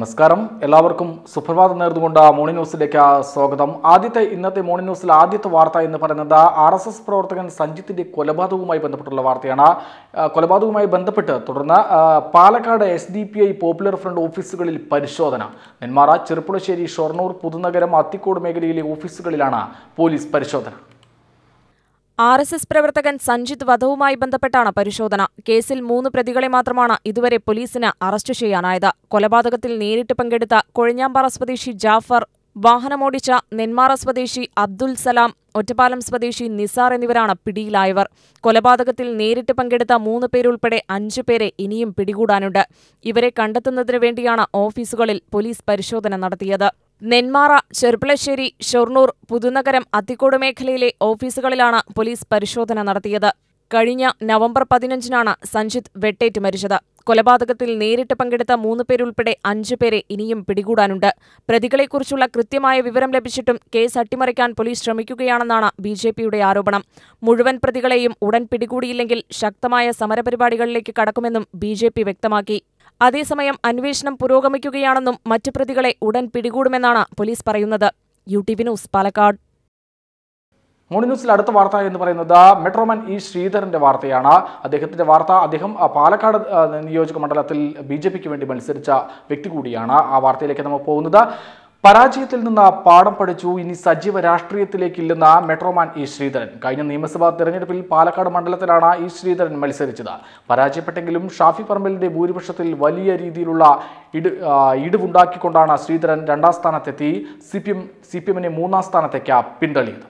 നമസ്കാരം എല്ലാവർക്കും സുപ്രഭാതം നേർന്നുകൊണ്ട് മോർണിംഗ് ന്യൂസിലേക്ക് സ്വാഗതം ആദ്യത്തെ ഇന്നത്തെ മോർണിംഗ് ന്യൂസിൽ ആദ്യത്തെ വാർത്ത എന്ന് പറയുന്നത് ആർ എസ് എസ് പ്രവർത്തകൻ സഞ്ജിത്തിന്റെ കൊലപാതകവുമായി ബന്ധപ്പെട്ടുള്ള വാർത്തയാണ് ആ, കൊലപാതകവുമായി ബന്ധപ്പെട്ട് തുടർന്ന് ആ, Palakkad S D P I Popular Front ഓഫീസുകളിൽ പരിശോധന നെന്മാറ ചെറുപ്പുളശ്ശേരി ഷൊർണൂർ പുതുനഗരം അത്തിക്കോട് മേഖലയിലെ ഓഫീസുകളിലാണ് പോലീസ് പരിശോധന ആർ എസ് എസ് പ്രവർത്തകൻ സഞ്ജിത് വധവുമായി ബന്ധപ്പെട്ടാണ് പരിശോധന കേസിൽ മൂന്ന് പ്രതികളെ മാത്രമാണ് ഇതുവരെ പോലീസിന് അറസ്റ്റ് ചെയ്യാനായത് കൊലപാതകത്തിൽ നേരിട്ട് പങ്കെടുത്ത കൊഴിഞ്ഞാമ്പാറ സ്വദേശി ജാഫർ വാഹനമോടിച്ച നെന്മാറ സ്വദേശി അബ്ദുൽ സലാം ഒറ്റപ്പാലം സ്വദേശി നിസാർ എന്നിവരാണ് പിടിയിലായവർ കൊലപാതകത്തിൽ നേരിട്ട് പങ്കെടുത്ത മൂന്ന് പേരുൾപ്പെടെ അഞ്ചു പേരെ ഇനിയും പിടികൂടാനുണ്ട് ഇവരെ കണ്ടെത്തുന്നതിനു വേണ്ടിയാണ് ഓഫീസുകളിൽ പോലീസ് പരിശോധന നടത്തിയത് നെന്മാറ ചെർപ്പളശ്ശേരി ഷൊർണൂർ പുതുനഗരം അത്തിക്കോട് മേഖലയിലെ ഓഫീസുകളിലാണ് പോലീസ് പരിശോധന നടത്തിയത് കഴിഞ്ഞ നവംബർ പതിനഞ്ചിനാണ് സഞ്ജിത്ത് വെട്ടേറ്റ് മരിച്ചത് കൊലപാതകത്തിൽ നേരിട്ട് പങ്കെടുത്ത മൂന്ന് പേരുൾപ്പെടെ അഞ്ചു പേരെ ഇനിയും പിടികൂടാനുണ്ട് പ്രതികളെക്കുറിച്ചുള്ള കൃത്യമായ വിവരം ലഭിച്ചിട്ടും കേസ് അട്ടിമറിക്കാൻ പോലീസ് ശ്രമിക്കുകയാണെന്നാണ് ബി ജെ പിയുടെ ആരോപണം മുഴുവൻ പ്രതികളെയും ഉടൻ പിടികൂടിയില്ലെങ്കിൽ ശക്തമായ സമരപരിപാടികളിലേക്ക് കടക്കുമെന്നും ബി ജെ പി വ്യക്തമാക്കി അതേസമയം അന്വേഷണം പുരോഗമിക്കുകയാണെന്നും മറ്റു പ്രതികളെ ഉടൻ പിടികൂടുമെന്നാണ് പോലീസ് പറയുന്നത് U T V news Palakkad morning ന്യൂസിൽ അടുത്ത വാർത്ത എന്ന് പറയുന്നത് മെട്രോമാൻ ഇ ശ്രീധരന്റെ വാർത്തയാണ് അദ്ദേഹത്തിന്റെ വാർത്ത അദ്ദേഹം ആ, പാലക്കാട് ആ, നിയോജക മണ്ഡലത്തിൽ ബി ജെ പിക്ക് വേണ്ടി മത്സരിച്ച വ്യക്തി കൂടിയാണ് ആ വാർത്തയിലേക്ക് നമ്മൾ പോകുന്നത് പരാജയത്തിൽ നിന്ന് പാഠം പഠിച്ചു ഇനി സജീവ രാഷ്ട്രീയത്തിലേക്ക് ഇല്ലെന്ന മെട്രോമാൻ ഇ ശ്രീധരൻ കഴിഞ്ഞ നിയമസഭാ തെരഞ്ഞെടുപ്പിൽ പാലക്കാട് മണ്ഡലത്തിലാണ് ഇ ശ്രീധരൻ മത്സരിച്ചത് പരാജയപ്പെട്ടെങ്കിലും ഷാഫി പറമ്പലിന്റെ ഭൂരിപക്ഷത്തിൽ വലിയ രീതിയിലുള്ള ഇട് ആ, ഇടിവുണ്ടാക്കിക്കൊണ്ടാണ് ശ്രീധരൻ രണ്ടാം സ്ഥാനത്തെത്തി C P M C P എമ്മിനെ മൂന്നാം സ്ഥാനത്തേക്ക് പിന്തള്ളിയത്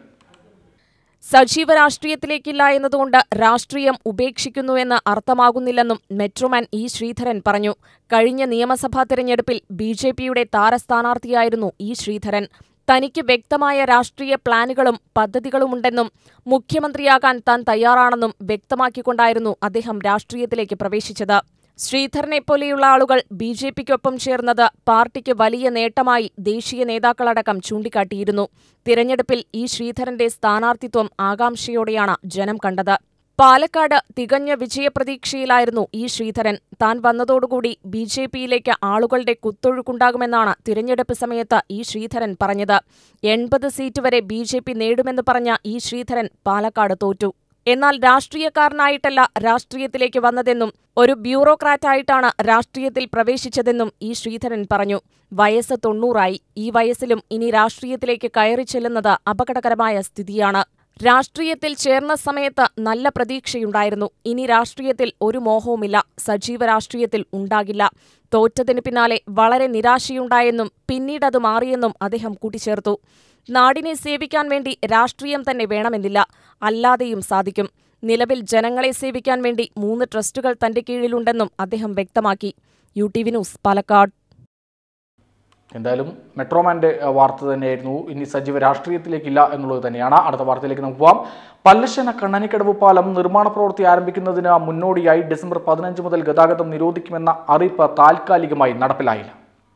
സജീവ രാഷ്ട്രീയത്തിലേക്കില്ല എന്നതുകൊണ്ട് രാഷ്ട്രീയം ഉപേക്ഷിക്കുന്നുവെന്ന് അർത്ഥമാകുന്നില്ലെന്നും മെട്രോമാൻ ഇ ശ്രീധരൻ പറഞ്ഞു കഴിഞ്ഞ നിയമസഭാ തെരഞ്ഞെടുപ്പിൽ ബി ജെ പിയുടെ താരസ്ഥാനാർത്ഥിയായിരുന്നു ഇ ശ്രീധരൻ തനിക്ക് വ്യക്തമായ രാഷ്ട്രീയ പ്ലാനുകളും പദ്ധതികളുമുണ്ടെന്നും മുഖ്യമന്ത്രിയാകാൻ താൻ തയ്യാറാണെന്നും വ്യക്തമാക്കിക്കൊണ്ടായിരുന്നു അദ്ദേഹം രാഷ്ട്രീയത്തിലേക്ക് പ്രവേശിച്ചത് ശ്രീധരനെ പോലെയുള്ള ആളുകൾ ബി ജെ പിക്കൊപ്പം ചേർന്നത് പാർട്ടിക്ക് വലിയ നേട്ടമായി ദേശീയ നേതാക്കളടക്കം ചൂണ്ടിക്കാട്ടിയിരുന്നു തിരഞ്ഞെടുപ്പിൽ ഈ ശ്രീധരന്റെ സ്ഥാനാർത്ഥിത്വം ആകാംക്ഷയോടെയാണ് ജനം കണ്ടത് പാലക്കാട് തികഞ്ഞ വിജയപ്രതീക്ഷയിലായിരുന്നു ഈ ശ്രീധരൻ താൻ വന്നതോടുകൂടി ബി ജെ പിയിലേക്ക് ആളുകളുടെ കുത്തൊഴുക്കുണ്ടാകുമെന്നാണ് തിരഞ്ഞെടുപ്പ് സമയത്ത് ഈ ശ്രീധരൻ പറഞ്ഞത് എൺപത് സീറ്റ് വരെ ബി ജെ പി നേടുമെന്ന് പറഞ്ഞ ഈ ശ്രീധരൻ പാലക്കാട് തോറ്റു എന്നാൽ രാഷ്ട്രീയക്കാരനായിട്ടല്ല രാഷ്ട്രീയത്തിലേക്ക് വന്നതെന്നും ഒരു ബ്യൂറോക്രാറ്റായിട്ടാണ് രാഷ്ട്രീയത്തിൽ പ്രവേശിച്ചതെന്നും ഈ ശ്രീധരൻ പറഞ്ഞു വയസ്സ് തൊണ്ണൂറായി ഈ വയസ്സിലും ഇനി രാഷ്ട്രീയത്തിലേക്ക് കയറി ചെല്ലുന്നത് അപകടകരമായ സ്ഥിതിയാണ് രാഷ്ട്രീയത്തിൽ ചേർന്ന സമയത്ത് നല്ല പ്രതീക്ഷയുണ്ടായിരുന്നു ഇനി രാഷ്ട്രീയത്തിൽ ഒരു മോഹവുമില്ല സജീവ രാഷ്ട്രീയത്തിൽ ഉണ്ടാകില്ല തോറ്റതിന് പിന്നാലെ വളരെ നിരാശയുണ്ടായെന്നും പിന്നീടത് മാറിയെന്നും അദ്ദേഹം കൂട്ടിച്ചേർത്തു നാടിനെ സേവിക്കാൻ വേണ്ടി രാഷ്ട്രീയം തന്നെ വേണമെന്നില്ല അല്ലാതെയും സാധിക്കും നിലവിൽ ജനങ്ങളെ സേവിക്കാൻ വേണ്ടി മൂന്ന് ട്രസ്റ്റുകൾ തന്റെ കീഴിലുണ്ടെന്നും അദ്ദേഹം വ്യക്തമാക്കി U T V news Palakkad എന്തായാലും മെട്രോമാന്റെ ആ, വാർത്ത തന്നെയായിരുന്നു ഇനി സജീവ രാഷ്ട്രീയത്തിലേക്കില്ല എന്നുള്ളത് തന്നെയാണ് അടുത്ത വാർത്തയിലേക്ക് നമുക്ക് പോവാം പല്ലശ്ശന കണ്ണനിക്കടവ് പാലം നിർമ്മാണ പ്രവൃത്തി ആരംഭിക്കുന്നതിന് മുന്നോടിയായി ഡിസംബർ പതിനഞ്ച് മുതൽ ഗതാഗതം നിരോധിക്കുമെന്ന അറിയിപ്പ് താൽക്കാലികമായി നടപ്പിലായില്ല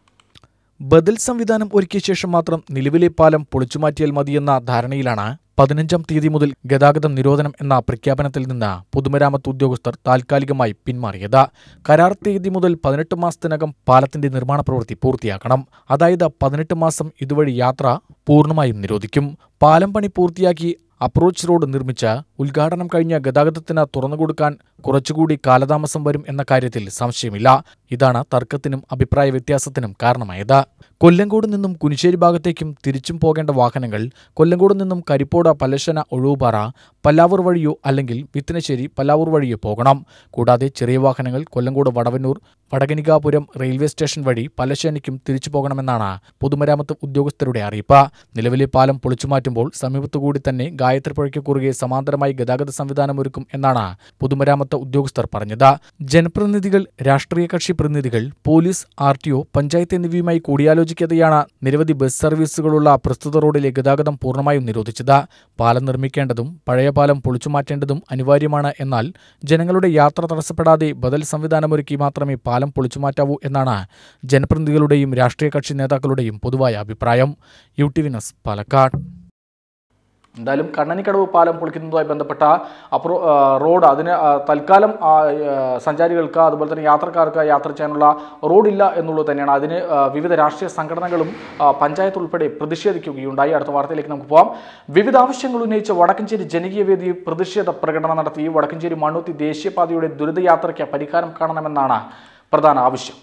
ബദൽ സംവിധാനം ഒരുക്കിയ ശേഷം മാത്രം നിലവിലെ പാലം പൊളിച്ചുമാറ്റിയാൽ മതിയെന്ന ധാരണയിലാണ് പതിനഞ്ചാം തീയതി മുതൽ ഗതാഗതം നിരോധനം എന്ന പ്രഖ്യാപനത്തിൽ നിന്ന് പൊതുമരാമത്ത് ഉദ്യോഗസ്ഥർ താൽക്കാലികമായി പിന്മാറിയത് കരാർ തീയതി മുതൽ പതിനെട്ട് മാസത്തിനകം പാലത്തിന്റെ നിർമ്മാണ പ്രവൃത്തി പൂർത്തിയാക്കണം അതായത് പതിനെട്ട് മാസം ഇതുവഴി യാത്ര പൂർണ്ണമായും നിരോധിക്കും പാലം പണി പൂർത്തിയാക്കി അപ്രോച്ച് റോഡ് നിർമ്മിച്ച് ഉദ്ഘാടനം കഴിഞ്ഞ ഗതാഗതത്തിന് തുറന്നുകൊടുക്കാൻ കുറച്ചുകൂടി കാലതാമസം വരും എന്ന കാര്യത്തിൽ സംശയമില്ല ഇതാണ് തർക്കത്തിനും അഭിപ്രായ വ്യത്യാസത്തിനും കാരണമായത് കൊല്ലങ്കോട് നിന്നും കുനിശ്ശേരി ഭാഗത്തേക്കും തിരിച്ചും പോകേണ്ട വാഹനങ്ങൾ കൊല്ലങ്കോട് നിന്നും കരിപ്പോട പല്ലശ്ശന ഒഴുവുപാറ പല്ലാവൂർ വഴിയോ അല്ലെങ്കിൽ വിത്തനശ്ശേരി പല്ലാവൂർ വഴിയോ പോകണം കൂടാതെ ചെറിയ വാഹനങ്ങൾ കൊല്ലങ്കോട് വടവന്നൂർ വടകനികാപുരം റെയിൽവേ സ്റ്റേഷൻ വഴി പല്ലശ്ശേനിക്കും തിരിച്ചു പോകണമെന്നാണ് പൊതുമരാമത്ത് ഉദ്യോഗസ്ഥരുടെ അറിയിപ്പ് നിലവിലെ പാലം പൊളിച്ചുമാറ്റുമ്പോൾ സമീപത്തുകൂടി തന്നെ ഗായത്രിപ്പുഴയ്ക്ക് കുറുകെ സമാന്തരമായി ഗതാഗത സംവിധാനമൊരുക്കും എന്നാണ് പൊതുമരാമത്ത് ഉദ്യോഗസ്ഥർ പറഞ്ഞത് ജനപ്രതിനിധികൾ രാഷ്ട്രീയ കക്ഷി പ്രതിനിധികൾ police R T O panchayat എന്നിവയുമായി കൂടിയാലോചിക്കാതെയാണ് നിരവധി ബസ് സർവീസുകളുള്ള പ്രസ്തുത റോഡിലെ ഗതാഗതം പൂർണ്ണമായും നിരോധിച്ചത് പാലം നിർമ്മിക്കേണ്ടതും പഴയ പാലം പൊളിച്ചുമാറ്റേണ്ടതും അനിവാര്യമാണ് എന്നാൽ ജനങ്ങളുടെ യാത്ര തടസ്സപ്പെടാതെ ബദൽ സംവിധാനമൊരുക്കി മാത്രമേ പാലം പൊളിച്ചുമാറ്റാവൂ എന്നാണ് ജനപ്രതിനിധികളുടെയും രാഷ്ട്രീയ കക്ഷി നേതാക്കളുടെയും പൊതുവായ അഭിപ്രായം U T V news Palakkad എന്തായാലും കണ്ണനിക്കടവ് പാലം പൊളിക്കുന്നതുമായി ബന്ധപ്പെട്ട അപ്രോ ആ, റോഡ് അതിന് ആ, തൽക്കാലം ആ, ആ, സഞ്ചാരികൾക്ക് അതുപോലെ തന്നെ യാത്രക്കാർക്ക് യാത്ര ചെയ്യാനുള്ള റോഡില്ല എന്നുള്ളത് തന്നെയാണ് അതിന് ആ, വിവിധ രാഷ്ട്രീയ സംഘടനകളും ആ, പഞ്ചായത്ത് ഉൾപ്പെടെ പ്രതിഷേധിക്കുകയുണ്ടായി അടുത്ത വാർത്തയിലേക്ക് നമുക്ക് പോകാം വിവിധ ആവശ്യങ്ങൾ ഉന്നയിച്ച് വടക്കഞ്ചേരി ജനകീയ വേദി പ്രതിഷേധ പ്രകടനം നടത്തി വടക്കഞ്ചേരി മണ്ണുത്തി ദേശീയപാതയുടെ ദുരിതയാത്രയ്ക്ക് പരിഹാരം കാണണമെന്നാണ് പ്രധാന ആവശ്യം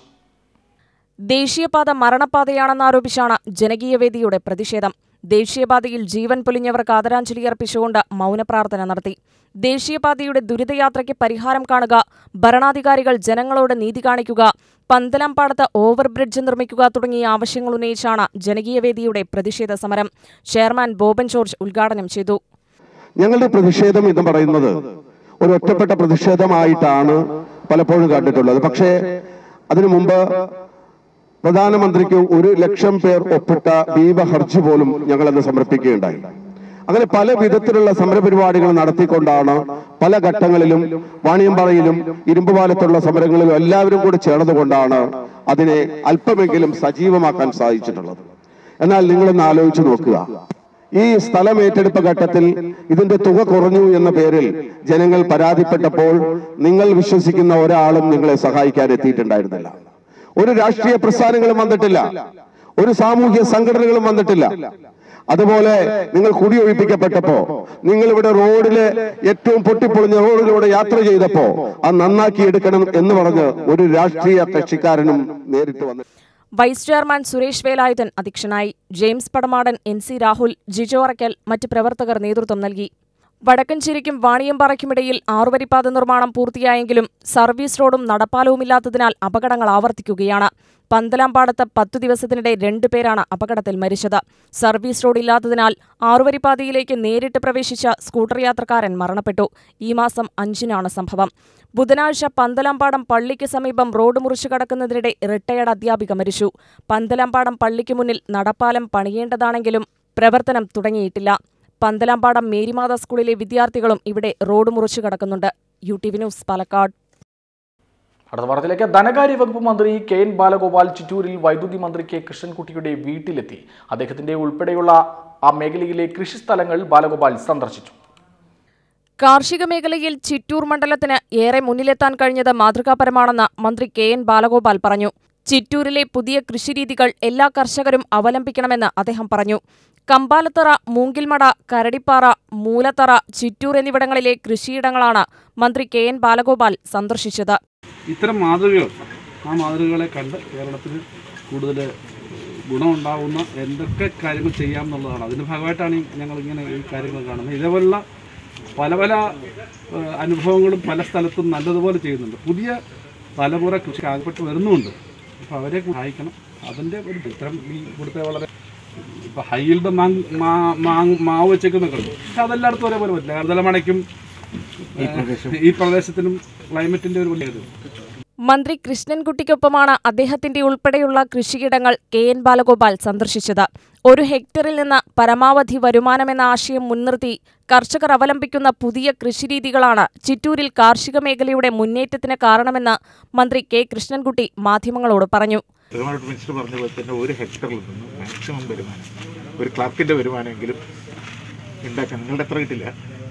ദേശീയപാത മരണപാതയാണെന്നാരോപിച്ചാണ് ജനകീയവേദിയുടെ പ്രതിഷേധം ദേശീയപാതയിൽ ജീവൻ പൊലിഞ്ഞവർക്ക് ആദരാഞ്ജലി അർപ്പിച്ചുകൊണ്ട് മൗനപ്രാർത്ഥന നടത്തി ദേശീയപാതയുടെ ദുരിതയാത്രയ്ക്ക് പരിഹാരം കാണുക ഭരണാധികാരികൾ ജനങ്ങളോട് നീതി കാണിക്കുക പന്തലംപാടത്ത് ഓവർബ്രിഡ്ജ് നിർമ്മിക്കുക തുടങ്ങിയ ആവശ്യങ്ങൾ ഉന്നയിച്ചാണ് ജനകീയവേദിയുടെ പ്രതിഷേധ സമരം ചെയർമാൻ ബോബൻ ജോർജ് ഉദ്ഘാടനം ചെയ്തു ഞങ്ങളുടെ പ്രതിഷേധം എന്ന് പറയുന്നത് ഒരു ഒറ്റപ്പെട്ട പ്രതിഷേധമായിട്ടാണ് പലപ്പോഴും കണ്ടിട്ടുള്ളത് പക്ഷേ അതിനു മുമ്പ് പ്രധാനമന്ത്രിക്ക് ഒരു ലക്ഷം പേർ ഒപ്പിട്ട ദീപ ഹർജി പോലും ഞങ്ങൾ അന്ന് സമർപ്പിക്കുകയുണ്ടായി അങ്ങനെ പല വിധത്തിലുള്ള സമരപരിപാടികൾ നടത്തിക്കൊണ്ടാണ് പല ഘട്ടങ്ങളിലും വാണിയമ്പാറയിലും ഇരുമ്പുപാലത്തുള്ള സമരങ്ങളിലും എല്ലാവരും കൂടി ചേർന്നുകൊണ്ടാണ് അതിനെ അല്പമെങ്കിലും സജീവമാക്കാൻ സാധിച്ചിട്ടുള്ളത് എന്നാൽ നിങ്ങളൊന്ന് ആലോചിച്ച് നോക്കുക ഈ സ്ഥലം ഏറ്റെടുപ്പ് ഘട്ടത്തിൽ ഇതിന്റെ തുക കുറഞ്ഞു എന്ന പേരിൽ ജനങ്ങൾ പരാതിപ്പെട്ടപ്പോൾ നിങ്ങൾ വിശ്വസിക്കുന്ന ഒരാളും നിങ്ങളെ സഹായിക്കാൻ എത്തിയിട്ടുണ്ടായിരുന്നില്ല ഒരു രാഷ്ട്രീയ പ്രസ്ഥാനങ്ങളും വന്നിട്ടില്ല ഒരു സാമൂഹ്യ സംഘടനകളും വന്നിട്ടില്ല അതുപോലെ നിങ്ങൾ കുടിയൊഴിപ്പിക്കപ്പെട്ടപ്പോ നിങ്ങൾ ഇവിടെ റോഡിലെ ഏറ്റവും പൊട്ടിപ്പൊളിഞ്ഞ റോഡിലൂടെ യാത്ര ചെയ്തപ്പോ അത് നന്നാക്കി എടുക്കണം എന്ന് പറഞ്ഞ് ഒരു രാഷ്ട്രീയ കക്ഷിക്കാരനും നേരിട്ട് വന്നു വൈസ് ചെയർമാൻ സുരേഷ് വേലായുധൻ അധ്യക്ഷനായി James Padamadan N C Rahul Jijo Arakkal മറ്റ് പ്രവർത്തകർ നേതൃത്വം നൽകി വടക്കഞ്ചേരിക്കും വാണിയമ്പാറയ്ക്കുമിടയിൽ ആറുവരിപ്പാത നിർമ്മാണം പൂർത്തിയായെങ്കിലും സർവീസ് റോഡും നടപ്പാലവുമില്ലാത്തതിനാൽ അപകടങ്ങൾ ആവർത്തിക്കുകയാണ് പന്തലാമ്പാടത്ത് പത്തു ദിവസത്തിനിടെ രണ്ടു പേരാണ് അപകടത്തിൽ മരിച്ചത് സർവീസ് റോഡ് ഇല്ലാത്തതിനാൽ ആറുവരിപ്പാതയിലേക്ക് നേരിട്ട് പ്രവേശിച്ച സ്കൂട്ടർ യാത്രക്കാരൻ മരണപ്പെട്ടു ഈ മാസം അഞ്ചിനാണ് സംഭവം ബുധനാഴ്ച പന്തലാമ്പാടം പള്ളിക്ക് സമീപം റോഡ് മുറിച്ചു കടക്കുന്നതിനിടെ റിട്ടയർഡ് അധ്യാപിക മരിച്ചു പന്തലാമ്പാടം പള്ളിക്ക് മുന്നിൽ നടപ്പാലം പണിയേണ്ടതാണെങ്കിലും പ്രവർത്തനം തുടങ്ങിയിട്ടില്ല പന്തലാമ്പാടം മേരിമാത സ്കൂളിലെ വിദ്യാർത്ഥികളും ഇവിടെ റോഡ് മുറിച്ചു കടക്കുന്നുണ്ട് U T V news Palakkad അടുത്ത വാർത്തയിലേക്ക് ധനകാര്യ വകുപ്പ് മന്ത്രി കെ എൻ ബാലഗോപാൽ ചിറ്റൂരിൽ വൈദ്യുതി മന്ത്രി കെ കൃഷ്ണൻകുട്ടിയുടെ വീട്ടിലെത്തി അദ്ദേഹത്തിന്റെ ഉൾപ്പെടെയുള്ള ആ മേഖലയിലെ കൃഷിസ്ഥലങ്ങൾ ബാലഗോപാൽ സന്ദർശിച്ചു കാർഷിക മേഖലയിൽ ചിറ്റൂർ മണ്ഡലത്തിന് ഏറെ മുന്നിലെത്താൻ കഴിഞ്ഞത് മാതൃകാപരമാണെന്ന് മന്ത്രി കെ എൻ ബാലഗോപാൽ പറഞ്ഞു ചിറ്റൂരിലെ പുതിയ കൃഷിരീതികൾ എല്ലാ കർഷകരും അവലംബിക്കണമെന്ന് അദ്ദേഹം പറഞ്ഞു കമ്പാലത്തറ മൂങ്കിൽമട കരടിപ്പാറ മൂലത്തറ ചിറ്റൂർ എന്നിവിടങ്ങളിലെ കൃഷിയിടങ്ങളാണ് മന്ത്രി കെ എൻ ബാലഗോപാൽ സന്ദർശിച്ചത് ഇത്തരം മാതൃകകൾ ആ മാതൃകകളെ കണ്ട് കേരളത്തിന് കൂടുതൽ ഗുണമുണ്ടാവുന്ന എന്തൊക്കെ കാര്യങ്ങൾ ചെയ്യാം എന്നുള്ളതാണ് അതിൻ്റെ ഭാഗമായിട്ടാണ് ഈ ഞങ്ങൾ ഇങ്ങനെ ഈ കാര്യങ്ങൾ കാണുന്നത് ഇതേപോലുള്ള പല പല ഏഹ്, അനുഭവങ്ങളും പല സ്ഥലത്തും നല്ലതുപോലെ ചെയ്യുന്നുണ്ട് പുതിയ തലമുറ കൃഷി ആകപ്പെട്ട് വരുന്നുമുണ്ട് അപ്പോൾ അവരെ സഹായിക്കണം അതിൻ്റെ ഒരു ഇത്തരം ഈ ഇവിടുത്തെ വളരെ ഇപ്പോൾ ഹൈൽഡ് മാങ് മാ- മാങ് മാവ് വെച്ചേക്കുന്നൊക്കെ ഉണ്ട് പക്ഷെ അതെല്ലായിടത്തും ഒരേപോലെ പറ്റില്ല കരുതലമണയ്ക്കും ഈ പ്രദേശത്തിനും ക്ലൈമറ്റിൻ്റെ ഒരു വലിയ ഇത് മന്ത്രി കൃഷ്ണൻകുട്ടിക്കൊപ്പമാണ് അദ്ദേഹത്തിന്റെ ഉൾപ്പെടെയുള്ള കൃഷിയിടങ്ങൾ കെ എൻ ബാലഗോപാൽ സന്ദർശിച്ചത് ഒരു ഹെക്ടറിൽ നിന്ന് പരമാവധി വരുമാനമെന്ന ആശയം മുൻനിർത്തി കർഷകർ അവലംബിക്കുന്ന പുതിയ കൃഷിരീതികളാണ് ചിറ്റൂരിൽ കാർഷിക മേഖലയുടെ മുന്നേറ്റത്തിന് കാരണമെന്ന് മന്ത്രി കെ കൃഷ്ണൻകുട്ടി മാധ്യമങ്ങളോട് പറഞ്ഞു ബഹുമാനപ്പെട്ട മിനിസ്റ്റർ പറഞ്ഞ പോലെ തന്നെ ഒരു ഹെക്ടറിൽ നിന്ന് മാക്സിമം വരുമാനം ഒരു ക്ലർക്കിൻ്റെ വരുമാനമെങ്കിലും ഉണ്ടാക്കാൻ നിങ്ങളുടെ എത്ര കിട്ടില്ല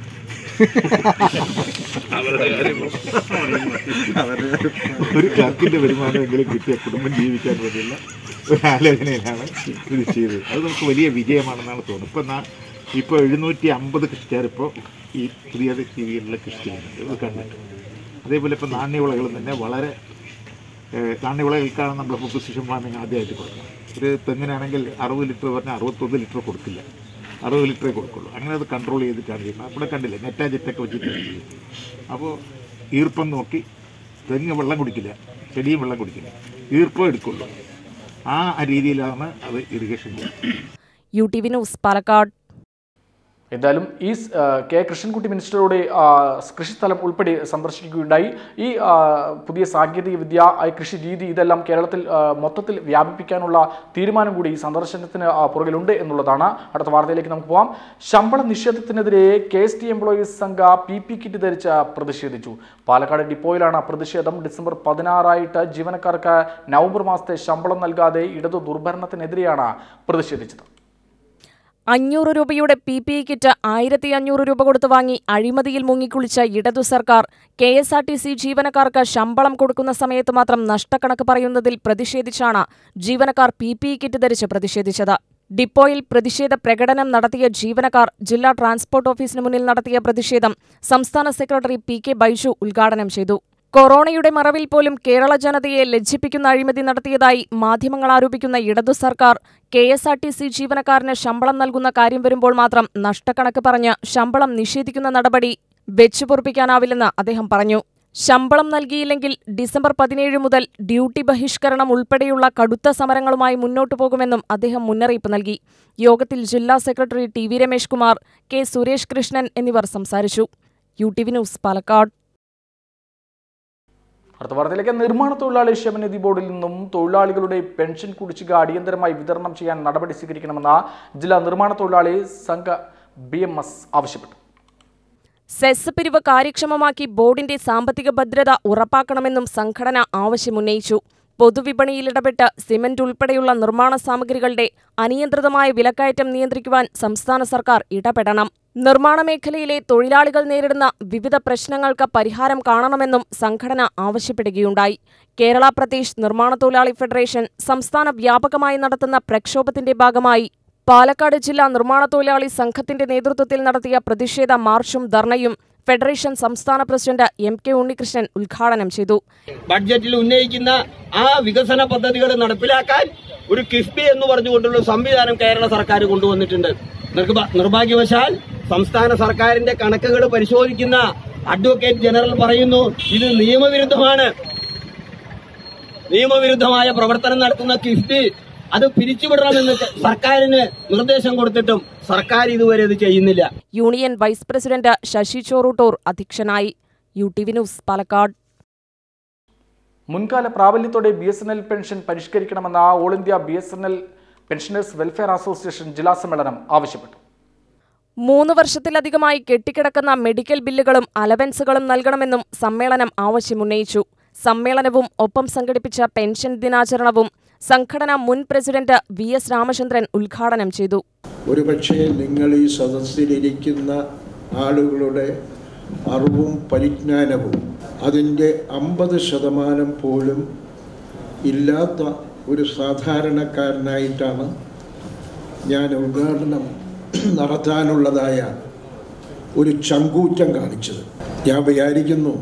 ഒരു ക്ലർക്കിൻ്റെ വരുമാനമെങ്കിലും കിട്ടിയ കുടുംബം ജീവിക്കാൻ വേണ്ടിയുള്ള ഒരു ആലോചനയിലാണ് ഇത് ചെയ്തത് അത് നമുക്ക് വലിയ വിജയമാണെന്നാണ് തോന്നുന്നത് ഇപ്പം നാ ഇപ്പോൾ എഴുന്നൂറ്റി അമ്പത് കൃഷിക്കാരിപ്പോൾ ഈ പുതിയ രീതിയിലുള്ള കൃഷി ചെയ്യുന്നുണ്ട് ഇത് കണ്ടിട്ട് അതേപോലെ ഇപ്പോൾ നാണ്യവിളകളും തന്നെ വളരെ ഏഹ് നാണ്യവിളകൾക്കാണ് നമ്മൾ പൊസിഷൻ ഫാമിങ് ആദ്യമായിട്ട് കൊടുക്കുന്നത് ഒരു തെങ്ങിനാണെങ്കിൽ അറുപത് ലിറ്റർ പറഞ്ഞാൽ അറുപത്തൊന്ന് ലിറ്റർ കൊടുക്കില്ല അറുപത് ലിറ്ററേ കൊടുക്കുള്ളൂ അങ്ങനെ അത് കൺട്രോൾ ചെയ്തിട്ടാണ് ചെയ്യുന്നത് ഇവിടെ കണ്ടില്ല നെറ്റാ ജെറ്റൊക്കെ വെച്ചിട്ടാണ് ചെയ്യുന്നത് അപ്പോൾ ഈർപ്പം നോക്കി തെങ്ങ് വെള്ളം കുടിക്കില്ല ചെടിയും വെള്ളം കുടിക്കില്ല ഈർപ്പം എടുക്കുള്ളൂ ആ രീതിയിലാണ് അത് ഇറിഗേഷൻ ചെയ്യുന്നത് U T V news Palakkad എന്തായാലും ഈ സ്- ആ, കെ കൃഷ്ണൻകുട്ടി മിനിസ്റ്ററുടെ ആ, കൃഷിസ്ഥലം ഉൾപ്പെടെ സന്ദർശിക്കുകയുണ്ടായി ഈ ആ, പുതിയ സാങ്കേതിക വിദ്യ ആ കൃഷി രീതി ഇതെല്ലാം കേരളത്തിൽ ആ, മൊത്തത്തിൽ വ്യാപിപ്പിക്കാനുള്ള തീരുമാനം കൂടി ഈ സന്ദർശനത്തിന് ആ, പുറകിലുണ്ട് എന്നുള്ളതാണ് അടുത്ത വാർത്തയിലേക്ക് നമുക്ക് പോകാം ശമ്പള നിഷേധത്തിനെതിരെ K S T employees Sangh P P kit ധരിച്ച് പ്രതിഷേധിച്ചു പാലക്കാട് ഡിപ്പോയിലാണ് പ്രതിഷേധം ഡിസംബർ പതിനാറായിട്ട് ജീവനക്കാർക്ക് നവംബർ മാസത്തെ ശമ്പളം നൽകാതെ ഇടതു ദുർഭരണത്തിനെതിരെയാണ് പ്രതിഷേധിച്ചത് അഞ്ഞൂറ് രൂപയുടെ പി പി ഇ കിറ്റ് ആയിരത്തി അഞ്ഞൂറ് രൂപ കൊടുത്ത് വാങ്ങി അഴിമതിയിൽ മുങ്ങിക്കുളിച്ച ഇടതു സർക്കാർ K S R T C ജീവനക്കാർക്ക് ശമ്പളം കൊടുക്കുന്ന സമയത്ത് മാത്രം നഷ്ടക്കണക്ക് പറയുന്നതിൽ പ്രതിഷേധിച്ചാണ് ജീവനക്കാർ പി പി ഇ കിറ്റ് ധരിച്ച് പ്രതിഷേധിച്ചത് ഡിപ്പോയിൽ പ്രതിഷേധ പ്രകടനം നടത്തിയ ജീവനക്കാർ ജില്ലാ ട്രാൻസ്പോർട്ട് ഓഫീസിന് മുന്നിൽ നടത്തിയ പ്രതിഷേധം സംസ്ഥാന സെക്രട്ടറി പി കെ ബൈജു ഉദ്ഘാടനം ചെയ്തു കൊറോണയുടെ മറവിൽ പോലും കേരള ജനതയെ ലജ്ജിപ്പിക്കുന്ന അഴിമതി നടത്തിയതായി മാധ്യമങ്ങൾ ആരോപിക്കുന്ന ഇടതു സർക്കാർ K S R T C ജീവനക്കാരന് ശമ്പളം നൽകുന്ന കാര്യം വരുമ്പോൾ മാത്രം നഷ്ടക്കണക്ക് പറഞ്ഞ് ശമ്പളം നിഷേധിക്കുന്ന നടപടി വെച്ചുപൊറുപ്പിക്കാനാവില്ലെന്ന് അദ്ദേഹം പറഞ്ഞു ശമ്പളം നൽകിയില്ലെങ്കിൽ ഡിസംബർ പതിനേഴ് മുതൽ ഡ്യൂട്ടി ബഹിഷ്കരണം ഉൾപ്പെടെയുള്ള കടുത്ത സമരങ്ങളുമായി മുന്നോട്ടു പോകുമെന്നും അദ്ദേഹം മുന്നറിയിപ്പ് നൽകി യോഗത്തിൽ ജില്ലാ secretary T V Ramesh Kumar K Suresh Krishnan എന്നിവർ സംസാരിച്ചു U T V news Palakkad അടുത്ത വാർത്തയിലേക്ക് നിർമ്മാണ തൊഴിലാളി ക്ഷേമനിധി ബോർഡിൽ നിന്നും തൊഴിലാളികളുടെ പെൻഷൻ കുടിശ്ശിക അടിയന്തരമായി വിതരണം ചെയ്യാൻ നടപടി സ്വീകരിക്കണമെന്ന് ജില്ലാ നിർമ്മാണ തൊഴിലാളി സംഘ ബി എം എസ് ആവശ്യപ്പെട്ടു സെസ് പിരിവ് കാര്യക്ഷമമാക്കി ബോർഡിന്റെ സാമ്പത്തിക ഭദ്രത ഉറപ്പാക്കണമെന്നും സംഘടന ആവശ്യമുന്നയിച്ചു പൊതുവിപണിയിൽ ഇടപെട്ട് സിമന്റ് ഉൾപ്പെടെയുള്ള നിർമ്മാണ സാമഗ്രികളുടെ അനിയന്ത്രിതമായ വിലക്കയറ്റം നിയന്ത്രിക്കുവാൻ സംസ്ഥാന സർക്കാർ ഇടപെടണം നിർമ്മാണ മേഖലയിലെ തൊഴിലാളികൾ നേരിടുന്ന വിവിധ പ്രശ്നങ്ങൾക്ക് പരിഹാരം കാണണമെന്നും സംഘടന ആവശ്യപ്പെടുകയുണ്ടായി കേരള പ്രദേശ് നിർമ്മാണ തൊഴിലാളി ഫെഡറേഷൻ സംസ്ഥാന വ്യാപകമായി നടത്തുന്ന പ്രക്ഷോഭത്തിന്റെ ഭാഗമായി പാലക്കാട് ജില്ലാ നിർമ്മാണ തൊഴിലാളി സംഘത്തിന്റെ നേതൃത്വത്തിൽ നടത്തിയ പ്രതിഷേധ മാർച്ചും ധർണയും ഫെഡറേഷൻ സംസ്ഥാന പ്രസിഡന്റ് എം കെ ഉണ്ണികൃഷ്ണൻ ഉദ്ഘാടനം ചെയ്തു ബഡ്ജറ്റിൽ ഉന്നയിക്കുന്ന ആ വികസന പദ്ധതികൾ നടപ്പിലാക്കാൻ ഒരു കിഫ്ബി എന്ന് പറഞ്ഞുകൊണ്ടുള്ള സംവിധാനം കേരള സർക്കാർ കൊണ്ടുവന്നിട്ടുണ്ട് നിർഭ- നിർഭാഗ്യവശാൽ സംസ്ഥാന സർക്കാരിന്റെ കണക്കുകൾ പരിശോധിക്കുന്ന അഡ്വക്കേറ്റ് ജനറൽ പറയുന്നു ഇത് നിയമവിരുദ്ധമാണ് നിയമവിരുദ്ധമായ പ്രവർത്തനം നടത്തുന്ന കിഫ്ബി അത് പിരിച്ചുവിടണമെന്ന് സർക്കാരിന് നിർദ്ദേശം കൊടുത്തിട്ടും സർക്കാർ ഇതുവരെ ഇത് ചെയ്യുന്നില്ല union vice president Sasi Choruttoor അധ്യക്ഷനായി U T V news Palakkad മുൻകാല പ്രാബല്യത്തോടെ B S N L pension പരിഷ്കരിക്കണമെന്ന all India B S N L pensioners welfare association ജില്ലാ സമ്മേളനം ആവശ്യപ്പെട്ടു മൂന്ന് വർഷത്തിലധികമായി കെട്ടിക്കിടക്കുന്ന മെഡിക്കൽ ബില്ലുകളും അലവൻസുകളും നൽകണമെന്നും സമ്മേളനം ആവശ്യമുന്നയിച്ചു സമ്മേളനവും ഒപ്പം സംഘടിപ്പിച്ച പെൻഷൻ ദിനാചരണവും സംഘടന മുൻ പ്രസിഡന്റ് വി എസ് രാമചന്ദ്രൻ ഉദ്ഘാടനം ചെയ്തു ഒരുപക്ഷെ നിങ്ങൾ ഈ സദസ്സിലിരിക്കുന്ന ആളുകളുടെ അറിവും പരിജ്ഞാനവും അതിൻ്റെ അമ്പത് ശതമാനം പോലും ഇല്ലാത്ത ഒരു സാധാരണക്കാരനായിട്ടാണ് ഞാൻ ഉദ്ഘാടനം നടത്താനുള്ളതായ ഒരു ചങ്കൂറ്റം കാണിച്ചത് ഞാൻ വിചാരിക്കുന്നു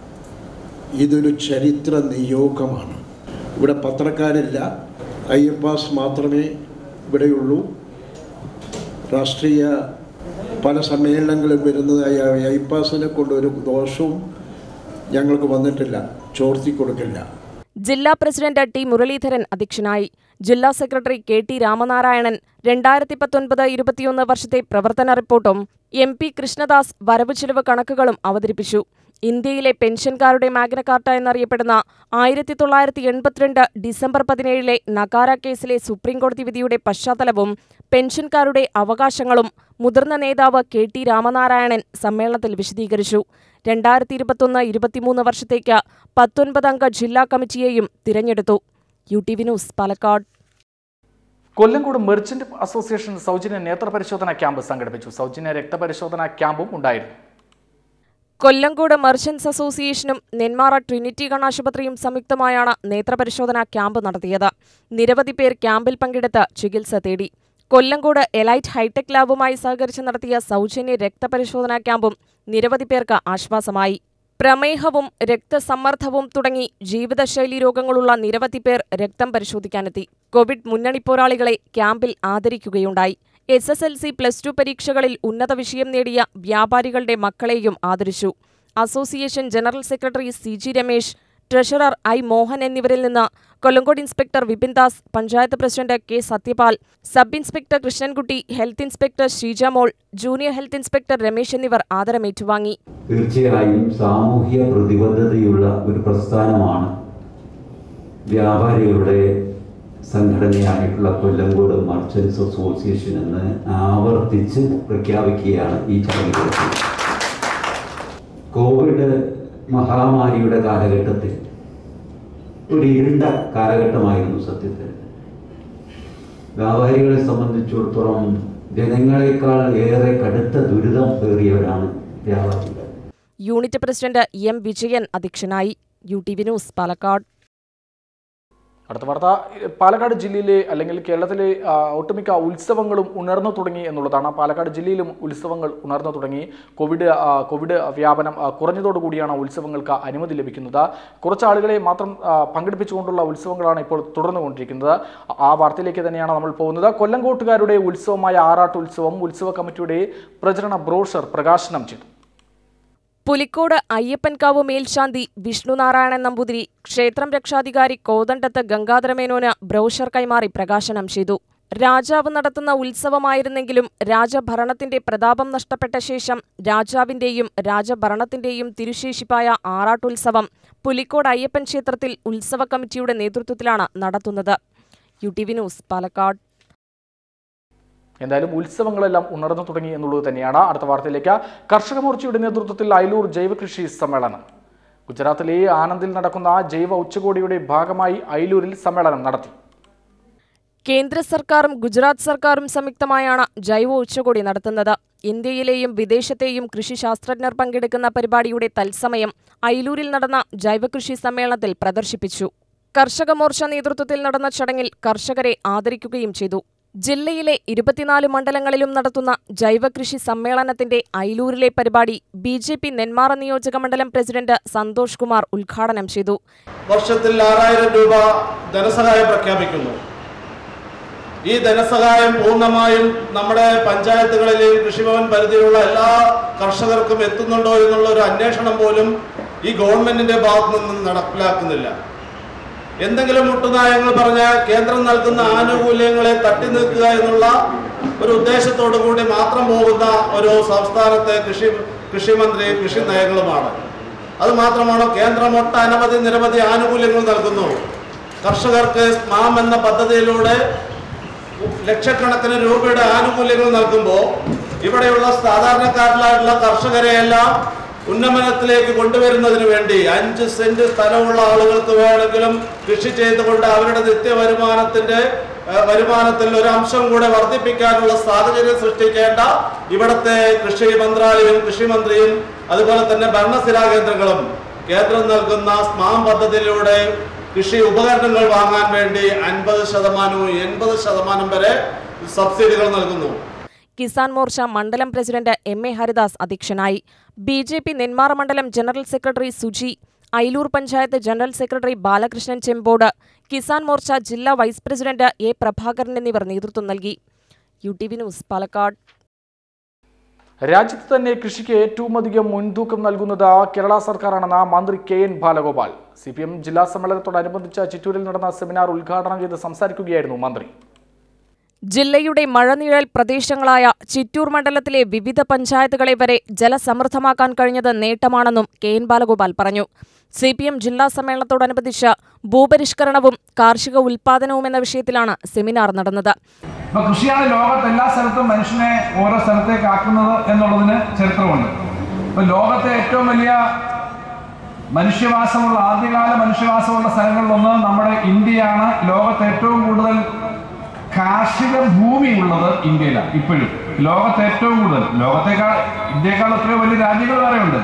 ഇതൊരു ചരിത്ര നിയോഗമാണ് ഇവിടെ പത്രക്കാരില്ല അയ്യപ്പാസ് മാത്രമേ ഇവിടെയുള്ളൂ രാഷ്ട്രീയ പല സമ്മേളനങ്ങളും വരുന്നതായ അയ്യപ്പാസിനെ കൊണ്ട് ഒരു ദോഷവും ഞങ്ങൾക്ക് വന്നിട്ടില്ല ചോർത്തി കൊടുക്കില്ല ജില്ലാ പ്രസിഡന്റ് ടി മുരളീധരൻ അധ്യക്ഷനായി ജില്ലാ സെക്രട്ടറി കെ ടി രാമനാരായണൻ രണ്ടായിരത്തി പത്തൊൻപത് ഇരുപത്തിയൊന്ന് വർഷത്തെ പ്രവർത്തന റിപ്പോർട്ടും എം പി കൃഷ്ണദാസ് വരവ് ചെലവ് കണക്കുകളും അവതരിപ്പിച്ചു ഇന്ത്യയിലെ പെൻഷൻകാരുടെ മാഗ്ന കാർട്ട എന്നറിയപ്പെടുന്ന ആയിരത്തി തൊള്ളായിരത്തി എൺപത്തിരണ്ട് ഡിസംബർ പതിനേഴിലെ നഗാര കേസിലെ സുപ്രീംകോടതി വിധിയുടെ പശ്ചാത്തലവും പെൻഷൻകാരുടെ അവകാശങ്ങളും മുതിർന്ന നേതാവ് കെ ടി രാമനാരായണൻ സമ്മേളനത്തിൽ വിശദീകരിച്ചു രണ്ടായിരത്തി ഇരുപത്തൊന്ന് ഇരുപത്തിമൂന്ന് വർഷത്തേക്ക് പത്തൊൻപതംഗ ജില്ലാ കമ്മിറ്റിയെയും തിരഞ്ഞെടുത്തു U T V news Palakkad Kollengode merchant association സൗജന്യ നേത്രപരിശോധന ക്യാമ്പ് സംഘടിപ്പിച്ചു സൗജന്യ രക്തപരിശോധന ക്യാമ്പും ഉണ്ടായിരുന്നു കൊല്ലങ്കോട് മർച്ചന്റ്സ് അസോസിയേഷനും നെന്മാറ ട്രിനിറ്റി കണ്ണാശുപത്രിയും സംയുക്തമായാണ് നേത്രപരിശോധനാ ക്യാമ്പ് നടത്തിയത് നിരവധി പേർ ക്യാമ്പിൽ പങ്കെടുത്ത് ചികിത്സ തേടി കൊല്ലങ്കോട് എലൈറ്റ് ഹൈടെക് ലാബുമായി സഹകരിച്ച് നടത്തിയ സൗജന്യ രക്തപരിശോധനാ ക്യാമ്പും നിരവധി പേർക്ക് ആശ്വാസമായി പ്രമേഹവും രക്തസമ്മർദ്ദവും തുടങ്ങി ജീവിതശൈലി രോഗങ്ങളുള്ള നിരവധി പേർ രക്തം പരിശോധിക്കാനെത്തി കോവിഡ് മുന്നണി പോരാളികളെ ക്യാമ്പിൽ ആദരിക്കുകയുണ്ടായി S S L C plus two പരീക്ഷകളിൽ ഉന്നത വിഷയം നേടിയ വ്യാപാരികളുടെ മക്കളെയും ആദരിച്ചു association general secretary C G Ramesh treasurer I Mohan എന്നിവരിൽ നിന്ന് Kollengode inspector Vipin Das panchayat president K Sathyapal sub inspector Krishnankutty health inspector Sheejamol junior health inspector Ramesh എന്നിവർ ആദരമേറ്റുവാങ്ങി തീർച്ചയായും സാമൂഹ്യ പ്രതിബദ്ധതയുള്ള ഒരു പ്രസ്ഥാനമാണ് വ്യാപാരികളുടെ സംഘടനയായിട്ടുള്ള കൊല്ലങ്കോട് മർച്ചൻസ് അസോസിയേഷൻ എന്ന് ആവർത്തിച്ച് പ്രഖ്യാപിക്കുകയാണ് ഈ ചടങ്ങിൽ കോവിഡ് മഹാമാരിയുടെ കാലഘട്ടത്തിൽ ഒരു ഇരുണ്ട കാലഘട്ടമായിരുന്നു സത്യത്തിൽ വ്യാപാരികളെ സംബന്ധിച്ചിടത്തോളം ജനങ്ങളെക്കാൾ ഏറെ കടുത്ത ദുരിതം പേറിയവരാണ് വ്യാപാരികൾ യൂണിറ്റ് പ്രസിഡന്റ് എം വിജയൻ അധ്യക്ഷനായി U T V news Palakkad അടുത്ത വാർത്ത പാലക്കാട് ജില്ലയിലെ അല്ലെങ്കിൽ കേരളത്തിലെ ആ, ഒട്ടുമിക്ക ഉത്സവങ്ങളും ഉണർന്നു തുടങ്ങി എന്നുള്ളതാണ് പാലക്കാട് ജില്ലയിലും ഉത്സവങ്ങൾ ഉണർന്നു തുടങ്ങി കോവിഡ് ആ, കോവിഡ് വ്യാപനം ആ, കുറഞ്ഞതോടുകൂടിയാണ് ഉത്സവങ്ങൾക്ക് അനുമതി ലഭിക്കുന്നത് കുറച്ച് ആളുകളെ മാത്രം ആ, പങ്കെടുപ്പിച്ചുകൊണ്ടുള്ള ഉത്സവങ്ങളാണ് ഇപ്പോൾ തുടർന്നുകൊണ്ടിരിക്കുന്നത് ആ വാർത്തയിലേക്ക് തന്നെയാണ് നമ്മൾ പോകുന്നത് കൊല്ലങ്കോട്ടുകാരുടെ ഉത്സവമായ ആറാട്ട് ഉത്സവം ഉത്സവ കമ്മിറ്റിയുടെ പ്രചരണ ബ്രോഷർ പ്രകാശനം ചെയ്തു പുലിക്കോട് അയ്യപ്പൻകാവ് മേൽശാന്തി വിഷ്ണുനാരായണൻ നമ്പൂതിരി ക്ഷേത്രം രക്ഷാധികാരി കോതണ്ടത്ത് ഗംഗാധരമേനോന് ബ്രോഷർ കൈമാറി പ്രകാശനം ചെയ്തു രാജാവ് നടത്തുന്ന ഉത്സവമായിരുന്നെങ്കിലും രാജഭരണത്തിന്റെ പ്രതാപം നഷ്ടപ്പെട്ട ശേഷം രാജാവിന്റെയും രാജഭരണത്തിന്റെയും തിരുശേഷിപ്പായ ആറാട്ടുത്സവം പുലിക്കോട് അയ്യപ്പൻ ക്ഷേത്രത്തിൽ ഉത്സവ കമ്മിറ്റിയുടെ നേതൃത്വത്തിലാണ് നടത്തുന്നത് U T V news Palakkad എന്തായാലും ഉത്സവങ്ങളെല്ലാം ഉണർന്നു തുടങ്ങി എന്നുള്ളത് തന്നെയാണ് അടുത്ത വാർത്തയിലേക്ക് കർഷക മോർച്ചയുടെ നേതൃത്വത്തിൽ അയലൂർ ജൈവ കൃഷി സമ്മേളനം ഗുജറാത്തിലെ ആനന്ദിൽ നടക്കുന്ന ജൈവ ഉച്ചകോടിയുടെ ഭാഗമായി അയലൂരിൽ സമ്മേളനം നടത്തി കേന്ദ്ര സർക്കാരും ഗുജറാത്ത് സർക്കാരും സംയുക്തമായാണ് ജൈവ ഉച്ചകോടി നടത്തുന്നത് ഇന്ത്യയിലെയും വിദേശത്തെയും കൃഷി ശാസ്ത്രജ്ഞർ പങ്കെടുക്കുന്ന പരിപാടിയുടെ തത്സമയം അയിലൂരിൽ നടന്ന ജൈവകൃഷി സമ്മേളനത്തിൽ പ്രദർശിപ്പിച്ചു കർഷക മോർച്ച നേതൃത്വത്തിൽ നടന്ന ചടങ്ങിൽ കർഷകരെ ആദരിക്കുകയും ചെയ്തു ജില്ലയിലെ ഇരുപത്തിനാല് മണ്ഡലങ്ങളിലും നടത്തുന്ന ജൈവകൃഷി സമ്മേളനത്തിന്റെ അയിലൂരിലെ പരിപാടി ബി ജെ പി നെന്മാറ നിയോജക മണ്ഡലം പ്രസിഡന്റ് സന്തോഷ് കുമാർ ഉദ്ഘാടനം ചെയ്തു വർഷത്തിൽ ആറായിരം രൂപ ധനസഹായം പ്രഖ്യാപിക്കുന്നു ഈ ധനസഹായം പൂർണ്ണമായും നമ്മുടെ പഞ്ചായത്തുകളിലെയും കൃഷിഭവൻ പരിധിയിലുള്ള എല്ലാ കർഷകർക്കും എത്തുന്നുണ്ടോ എന്നുള്ള ഒരു അന്വേഷണം പോലും ഈ ഗവൺമെന്റിന്റെ ഭാഗത്തു നിന്ന് നടപ്പിലാക്കുന്നില്ല എന്തെങ്കിലും മുട്ടുനായങ്ങൾ പറഞ്ഞ കേന്ദ്രം നൽകുന്ന ആനുകൂല്യങ്ങളെ തട്ടി നിൽക്കുക എന്നുള്ള ഒരു ഉദ്ദേശത്തോടു കൂടി മാത്രം പോകുന്ന ഒരു സംസ്ഥാനത്തെ കൃഷി കൃഷിമന്ത്രി കൃഷി നയങ്ങളുമാണ് അത് മാത്രമാണോ കേന്ദ്രം ഒട്ട അനവധി നിരവധി ആനുകൂല്യങ്ങൾ നൽകുന്നു കർഷകർക്ക് സ്മാം എന്ന പദ്ധതിയിലൂടെ ലക്ഷക്കണക്കിന് രൂപയുടെ ആനുകൂല്യങ്ങൾ നൽകുമ്പോൾ ഇവിടെയുള്ള സാധാരണക്കാരിലായിട്ടുള്ള കർഷകരെയെല്ലാം ഉന്നമനത്തിലേക്ക് കൊണ്ടുവരുന്നതിന് വേണ്ടി അഞ്ച് സെന്റ് സ്ഥലമുള്ള ആളുകൾക്ക് വേണമെങ്കിലും കൃഷി ചെയ്തുകൊണ്ട് അവരുടെ നിത്യ വരുമാനത്തിന്റെ ഏഹ്, വരുമാനത്തിൽ ഒരു അംശം കൂടെ വർദ്ധിപ്പിക്കാനുള്ള സാഹചര്യം സൃഷ്ടിക്കേണ്ട ഇവിടുത്തെ കൃഷി മന്ത്രാലയവും കൃഷിമന്ത്രിയും അതുപോലെ തന്നെ ഭരണസ്ഥിരാ കേന്ദ്രങ്ങളും കേന്ദ്രം നൽകുന്ന സ്മാം പദ്ധതിയിലൂടെ കൃഷി ഉപകരണങ്ങൾ വാങ്ങാൻ വേണ്ടി അൻപത് ശതമാനവും എൺപത് ശതമാനം വരെ സബ്സിഡികൾ നൽകുന്നു കിസാൻ മോർച്ച മണ്ഡലം പ്രസിഡന്റ് എം എ ഹരിദാസ് അധ്യക്ഷനായി ബി ജെ പി നെന്മാറ മണ്ഡലം general secretary Suji Ayilur panchayat general secretary Balakrishnan Chempode Kisan Morcha ജില്ലാ വൈസ് പ്രസിഡന്റ് എ പ്രഭാകരൻ എന്നിവർ നേതൃത്വം നൽകി U T V news Palakkad രാജ്യത്ത് തന്നെ കൃഷിക്ക് ഏറ്റവും അധികം മുൻതൂക്കം നൽകുന്നത് കേരള സർക്കാരാണെന്ന് മന്ത്രി K N Balagopal C P M ജില്ലാ സമ്മേളനത്തോടനുബന്ധിച്ച് ചിറ്റൂരിൽ നടന്ന സെമിനാർ ഉദ്ഘാടനം ചെയ്ത് സംസാരിക്കുകയായിരുന്നു മന്ത്രി ജില്ലയുടെ മഴനിഴൽ പ്രദേശങ്ങളായ ചിറ്റൂർ മണ്ഡലത്തിലെ വിവിധ പഞ്ചായത്തുകളെ വരെ ജലസമൃദ്ധമാക്കാൻ കഴിഞ്ഞത് നേട്ടമാണെന്നും കെ എൻ ബാലഗോപാൽ പറഞ്ഞു സി പി എം ജില്ലാ സമ്മേളനത്തോടനുബന്ധിച്ച് ഭൂപരിഷ്കരണവും കാർഷിക ഉൽപാദനവും എന്ന വിഷയത്തിലാണ് സെമിനാർ നടന്നത് അപ്പൊ കൃഷിയാണ് ലോകത്ത് എല്ലാ സ്ഥലത്തും മനുഷ്യനെ ഓരോ സ്ഥലത്തേക്ക് ആക്കുന്നത് എന്നുള്ളതിന് ചരിത്രമുണ്ട് ഇപ്പൊ ലോകത്തെ ഏറ്റവും വലിയ മനുഷ്യവാസമുള്ള ആദ്യകാല മനുഷ്യവാസമുള്ള സ്ഥലങ്ങളിലൊന്ന് നമ്മുടെ ഇന്ത്യയാണ് ലോകത്ത് ഏറ്റവും കൂടുതൽ കാർഷിക ഭൂമി ഉള്ളത് ഇന്ത്യയിലാണ് ഇപ്പോഴും ലോകത്ത് ഏറ്റവും കൂടുതൽ ലോകത്തേക്കാൾ ഇന്ത്യയെക്കാൾ എത്രയോ വലിയ രാജ്യങ്ങൾ വേറെയുണ്ട്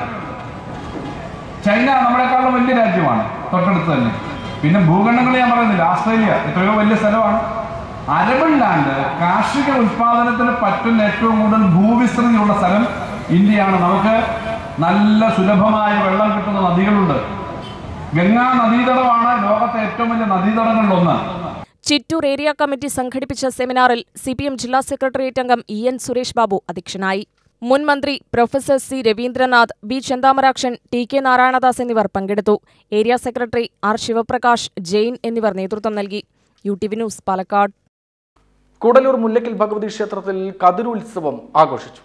ചൈന നമ്മളെക്കാളും വലിയ രാജ്യമാണ് തൊട്ടടുത്ത് തന്നെ പിന്നെ ഭൂഖണ്ഡങ്ങൾ ഞാൻ പറയുന്നില്ല ഓസ്ട്രേലിയ എത്രയോ വലിയ സ്ഥലമാണ് അരബൺ ലാൻഡ് കാർഷിക ഉൽപാദനത്തിന് പറ്റുന്ന ഏറ്റവും കൂടുതൽ ഭൂവിസ്തൃതിയുള്ള സ്ഥലം ഇന്ത്യയാണ് നമുക്ക് നല്ല സുലഭമായ വെള്ളം കിട്ടുന്ന നദികളുണ്ട് ഗംഗാ നദീതടമാണ് ലോകത്തെ ഏറ്റവും വലിയ നദീതടങ്ങളിലൊന്ന് ചിറ്റൂർ ഏരിയ കമ്മിറ്റി സംഘടിപ്പിച്ച സെമിനാറിൽ സി പി എം ജില്ലാ സെക്രട്ടേറിയറ്റ് അംഗം ഇ എൻ സുരേഷ് ബാബു അധ്യക്ഷനായി മുൻ മന്ത്രി professor C Raveendranath B Chenthamarakshan T K Narayanadas എന്നിവർ പങ്കെടുത്തു area secretary R Sivaprakash Jain എന്നിവർ നേതൃത്വം നൽകി U T V news Palakkad Koodalur Mullakkal Bhagavathi ക്ഷേത്രത്തിൽ കതിരുത്സവം ആഘോഷിച്ചു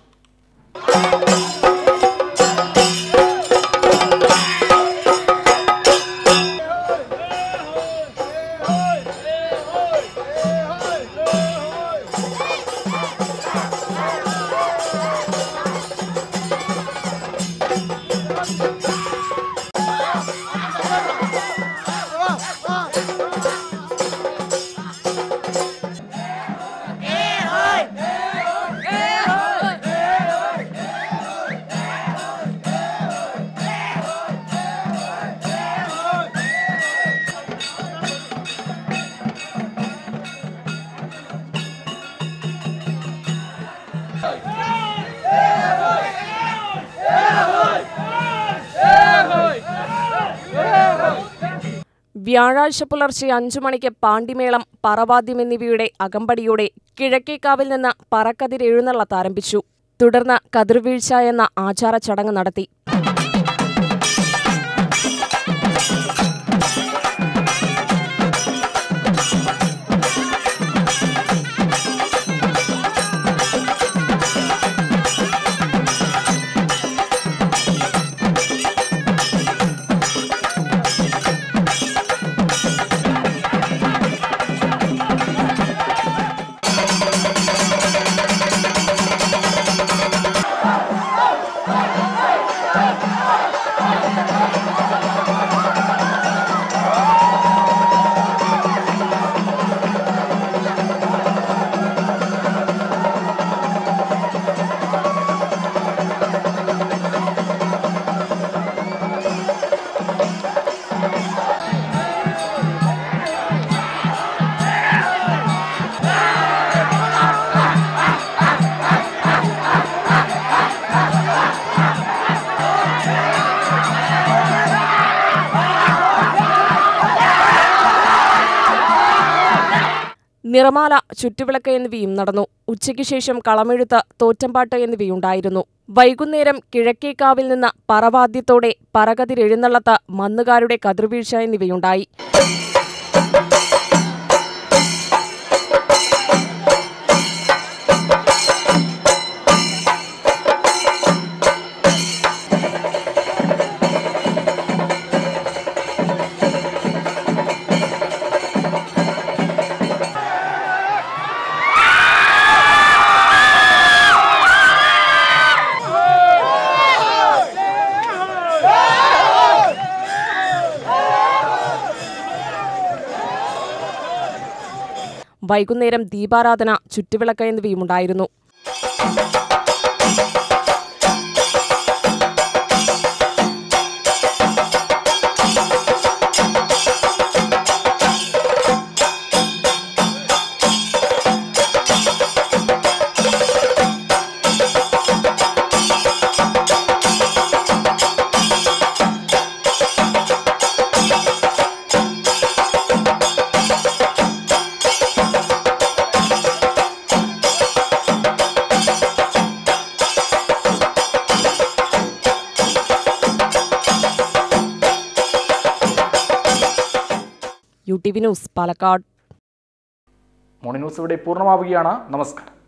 വ്യാഴാഴ്ച പുലർച്ചെ അഞ്ചു മണിക്ക് പാണ്ടിമേളം പറവാദ്യം എന്നിവയുടെ അകമ്പടിയോടെ കിഴക്കേക്കാവിൽ നിന്ന് പറക്കതിർ എഴുന്നള്ളത്ത് ആരംഭിച്ചു തുടർന്ന് കതിർവീഴ്ച എന്ന ആചാര ചടങ്ങ് നടത്തി നിറമാല ചുറ്റുവിളക്ക് എന്നിവയും നടന്നു ഉച്ചയ്ക്ക് ശേഷം കളമെഴുത്ത് തോറ്റമ്പാട്ട് എന്നിവയുണ്ടായിരുന്നു വൈകുന്നേരം കിഴക്കേക്കാവിൽ നിന്ന് പറവാദ്യത്തോടെ പറകതിരെഴുന്നള്ളത്ത് മന്നുകാരുടെ കതിർവീഴ്ച എന്നിവയുണ്ടായി വൈകുന്നേരം ദീപാരാധന ചുറ്റുവിളക്ക് എന്നിവയുമുണ്ടായിരുന്നു U T V news Palakkad morning news ഇവിടെ പൂർണ്ണമാവുകയാണ് നമസ്കാരം